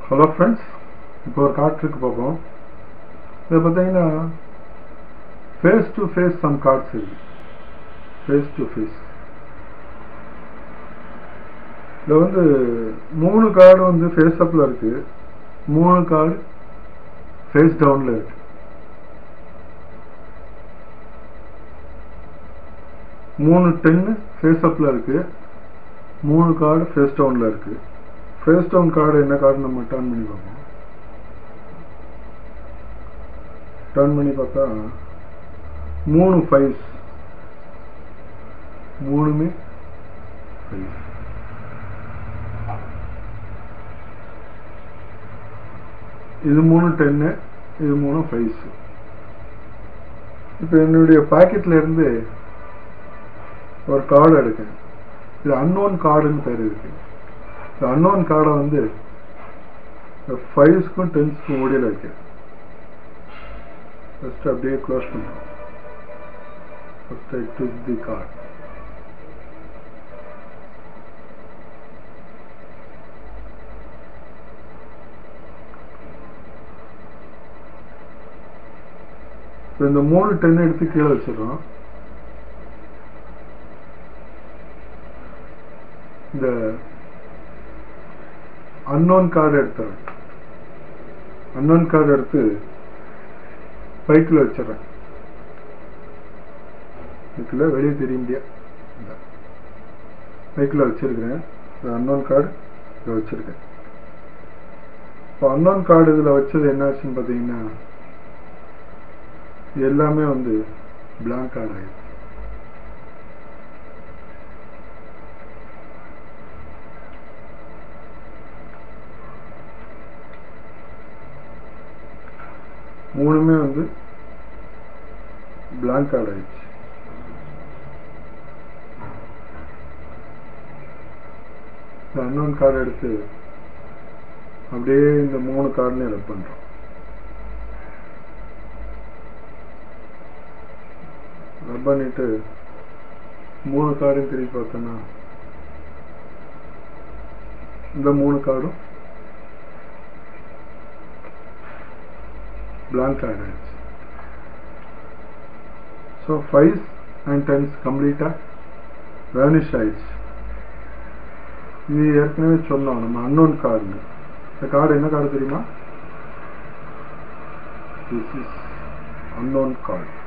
hello friends இப்போ ஒரு கார்ட்ருக்கு பார்ப்போம் இதில் பார்த்தீங்கன்னா face to face some cards இருக்கு ஃபேஸ் டு ஃபேஸ் இதில் வந்து மூணு கார்டு வந்து ஃபேஸ் அப்பில் இருக்கு மூணு கார்டு ஃபேஸ் டவுனில் இருக்கு மூணு டென்னு ஃபேஸ் அப்பில் இருக்கு மூணு கார்டு ஃபேஸ் டவுனில் இருக்கு ஃபேஸ் டவுன் கார்டு என்ன கார்டு நம்ம டர்ன் பண்ணி பார்ப்போம் டர்ன் பண்ணி பார்த்தா மூணு ஃபைவ்ஸ் மூணுமே ஃபைவ் இது மூணு டென்னு இது மூணு ஃபைவ்ஸ் இப்போ என்னுடைய பாக்கெட்ல இருந்து ஒரு கார்டு எடுக்கேன் இது அன்னோன் கார்டுன்னு பேர் இருக்கு இந்த அன்னோன் கார்டை வந்து ஃபைவ்ஸ்க்கும் டென்ஸ்க்கும் ஓடியில் வைக்கிறேன் ஃபர்ஸ்ட் அப்படியே க்ளோஸ் பண்ணுறோம் first I took the card இப்போ இந்த மூணு டென் எடுத்து கீழே வச்சிடறோம் இந்த அன்னோன் கார்டு எடுத்துறேன் அன்னோன் கார்டு எடுத்து பைக்கில் வச்சிடறேன் பைக்கில் வெளியே தெரிய முடியாது பைக்கில் வச்சிருக்கிறேன் இந்த அன்னோன் கார்டு இதை வச்சிருக்கேன் இப்போ அன்னோன் கார்டு இதில் வச்சது என்னாச்சுன்னு பார்த்தீங்கன்னா எல்லாமே வந்து பிளாங்க் கார்டு ஆயிடுச்சு மூணுமே வந்து பிளாங்க் கார்டு ஆயிடுச்சு அன்னோன் கார்டு எடுத்து அப்படியே இந்த மூணு கார்டுலையும் ரப் பண்றோம் ரப் பண்ணிட்டு மூணு கார்டையும் திருப்பி பார்த்தோன்னா இந்த மூணு கார்டும் blank ஆயிடுச்சு ஸோ ஃபைவ்ஸ் அண்ட் டென்ஸ் கம்ப்ளீட்டாக வேனிஷ் ஆயிடுச்சு இது ஏற்கனவே சொன்னோம் நம்ம அன்னோன் கார்டு இந்த கார்டு என்ன கார்டு தெரியுமா திஸ் இஸ் அன்னோன் கார்டு